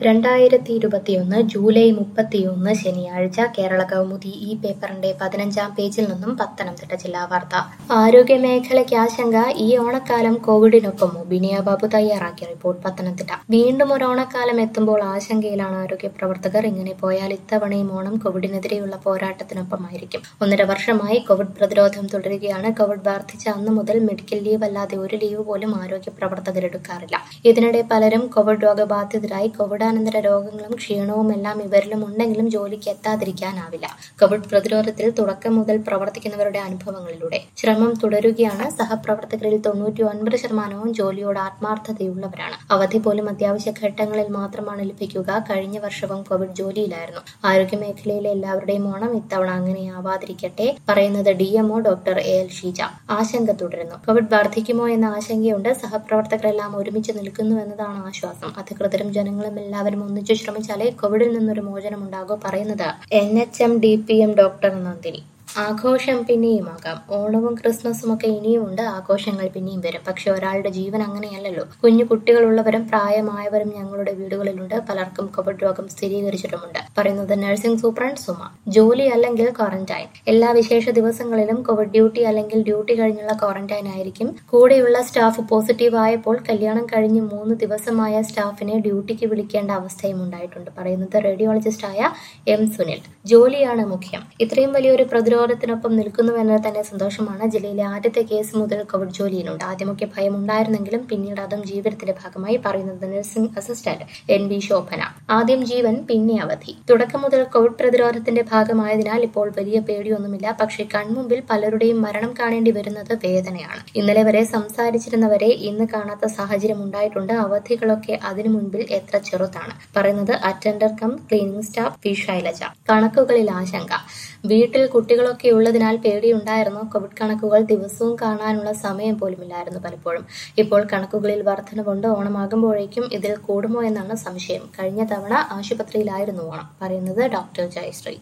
രണ്ടായിരത്തി ഇരുപത്തിയൊന്ന് ജൂലൈ മുപ്പത്തിയൊന്ന് ശനിയാഴ്ച കേരള കൗമുദി ഈ പേപ്പറിന്റെ പതിനഞ്ചാം പേജിൽ നിന്നും പത്തനംതിട്ട ജില്ലാ വാർത്ത ആരോഗ്യമേഖലയ്ക്ക് ആശങ്ക ഈ ഓണക്കാലം കോവിഡിനൊപ്പമോ ബിനിയ ബാബു തയ്യാറാക്കിയ റിപ്പോർട്ട് പത്തനംതിട്ട വീണ്ടും ഒരു ഓണക്കാലം എത്തുമ്പോൾ ആശങ്കയിലാണ് ആരോഗ്യ പ്രവർത്തകർ ഇങ്ങനെ പോയാൽ ഇത്തവണയും ഓണം കോവിഡിനെതിരെയുള്ള പോരാട്ടത്തിനൊപ്പമായിരിക്കും ഒന്നര വർഷമായി കോവിഡ് പ്രതിരോധം തുടരുകയാണ് കോവിഡ് വർദ്ധിച്ച അന്ന് മുതൽ മെഡിക്കൽ ലീവ് അല്ലാതെ ഒരു ലീവ് പോലും ആരോഗ്യ പ്രവർത്തകർ എടുക്കാറില്ല ഇതിനിടെ പലരും കോവിഡ് രോഗബാധിതരായി കോവിഡാനന്തര രോഗങ്ങളും ക്ഷീണവും എല്ലാം ഇവരിലും ഉണ്ടെങ്കിലും ജോലിക്ക് എത്താതിരിക്കാനാവില്ല കോവിഡ് പ്രതിരോധത്തിൽ തുടക്കം മുതൽ പ്രവർത്തിക്കുന്നവരുടെ അനുഭവങ്ങളിലൂടെ ശ്രമം തുടരുകയാണ് സഹപ്രവർത്തകരിൽ തൊണ്ണൂറ്റി ഒൻപത് ശതമാനവും ജോലിയോട് ആത്മാർത്ഥതയുള്ളവരാണ് അവധി പോലും അത്യാവശ്യ ഘട്ടങ്ങളിൽ മാത്രമാണ് ലഭിക്കുക കഴിഞ്ഞ വർഷവും കോവിഡ് ജോലിയിലായിരുന്നു ആരോഗ്യ മേഖലയിലെ എല്ലാവരുടെയും ഓണം ഇത്തവണ അങ്ങനെയാവാതിരിക്കട്ടെ പറയുന്നത് D M O doctor A L Sheeja ആശങ്ക തുടരുന്നു കോവിഡ് വർദ്ധിക്കുമോ എന്ന ആശങ്കയുണ്ട് സഹപ്രവർത്തകരെല്ലാം ഒരുമിച്ച് നിൽക്കുന്നു എന്നതാണ് ആശ്വാസം അധികൃതരും ജനങ്ങളും എല്ലാവരും ഒന്നിച്ചു ശ്രമിച്ചാലേ കോവിഡിൽ നിന്നൊരു മോചനമുണ്ടാകൂ പറയുന്നത് N H M D P M doctor Nandini ആഘോഷം പിന്നെയുമാകാം ഓണവും ക്രിസ്മസും ഒക്കെ ഇനിയും ഉണ്ട് ആഘോഷങ്ങൾ പിന്നെയും വരും പക്ഷെ ഒരാളുടെ ജീവൻ അങ്ങനെയല്ലല്ലോ കുഞ്ഞു കുട്ടികളുള്ളവരും പ്രായമായവരും ഞങ്ങളുടെ വീടുകളിലുണ്ട് പലർക്കും കോവിഡ് രോഗം സ്ഥിരീകരിച്ചിട്ടുമുണ്ട് പറയുന്നത് നഴ്സിംഗ് സൂപ്രണ്ട് സുമ ജോലി അല്ലെങ്കിൽ ക്വാറന്റൈൻ എല്ലാ വിശേഷ ദിവസങ്ങളിലും കോവിഡ് ഡ്യൂട്ടി അല്ലെങ്കിൽ ഡ്യൂട്ടി കഴിഞ്ഞുള്ള ക്വാറന്റൈൻ ആയിരിക്കും കൂടെയുള്ള സ്റ്റാഫ് പോസിറ്റീവ് ആയപ്പോൾ കല്യാണം കഴിഞ്ഞ് മൂന്ന് ദിവസമായ സ്റ്റാഫിനെ ഡ്യൂട്ടിക്ക് വിളിക്കേണ്ട അവസ്ഥയും ഉണ്ടായിട്ടുണ്ട് പറയുന്നത് റേഡിയോളജിസ്റ്റായ എം സുനിൽ ജോലിയാണ് മുഖ്യം ഇത്രയും വലിയൊരു പ്രതിരോധത്തിനൊപ്പം നിൽക്കുന്നുവെന്നത് തന്നെ സന്തോഷമാണ് ജില്ലയിലെ ആദ്യത്തെ കേസ് മുതൽ കോവിഡ് ജോലിയിലുണ്ട് ആദ്യമൊക്കെ ഭയം ഉണ്ടായിരുന്നെങ്കിലും പിന്നീട് അതും ജീവിതത്തിന്റെ ഭാഗമായി പറയുന്നത് nursing assistant N B Shobhana ആദ്യം ജീവൻ പിന്നെ അവധി തുടക്കം മുതൽ കോവിഡ് പ്രതിരോധത്തിന്റെ ഭാഗമായതിനാൽ ഇപ്പോൾ വലിയ പേടിയൊന്നുമില്ല പക്ഷേ കൺമുമ്പിൽ പലരുടെയും മരണം കാണേണ്ടി വരുന്നത് വേദനയാണ് ഇന്നലെ വരെ സംസാരിച്ചിരുന്നവരെ ഇന്ന് കാണാത്ത സാഹചര്യം ഉണ്ടായിട്ടുണ്ട് അവധികളൊക്കെ അതിനു മുൻപിൽ എത്ര ചെറുതാണ് പറയുന്നത് attender cum cleaning staff P Shailaja കണക്കുകളിൽ ആശങ്ക വീട്ടിൽ കുട്ടികളൊക്കെ ഉള്ളതിനാൽ പേടിയുണ്ടായിരുന്നു കോവിഡ് കണക്കുകൾ ദിവസവും കാണാനുള്ള സമയം പോലുമില്ലായിരുന്നു പലപ്പോഴും ഇപ്പോൾ കണക്കുകളിൽ വർധനവുണ്ട് ഓണമാകുമ്പോഴേക്കും ഇതിൽ കൂടുമോ എന്നാണ് സംശയം കഴിഞ്ഞ തവണ ആശുപത്രിയിലായിരുന്നു ഓണം പറയുന്നത് ഡോക്ടർ ജയശ്രീ